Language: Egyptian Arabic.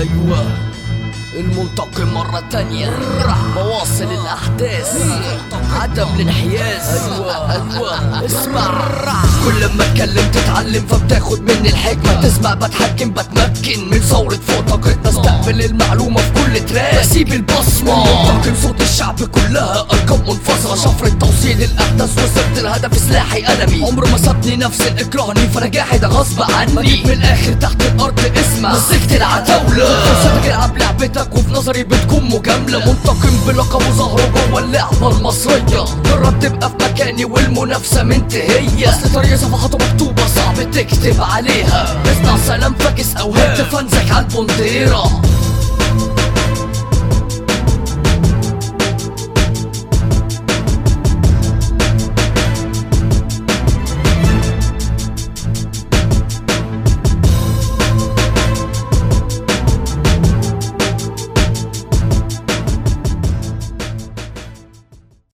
ايوه المنتقم مرة تانية بواصل الأحداث عدم الانحياز أيوة أيوة اسمع كل ما اتكلم تتعلم فبتاخد مني الحكمة تسمع بتحكم بتمكن من ثورة فوق طاقتنا استقبل المعلومة في كل تراك بسيب البصمة منتقم صوت الشعب كلها أرقام منفصلة شفرة توصيل الأحداث وصلت الهدف سلاحي قلمي عمره ما سابني نفس الإكراهني فنجاحي ده غصب عني بجيب من الآخر تحت الأرض اسمع مسكت العتاولة فرصتك العب لعبتك وفي نظري بتكون مجاملة منتقم بلقب وظهره جوه اللعبة المصرية جرب تبقى في مكاني والمنافسة منتهية اصل طريق صفحاته مكتوبة صعب تكتب عليها اسمع سلام فاكس اوهام تفنزك عالبنديرة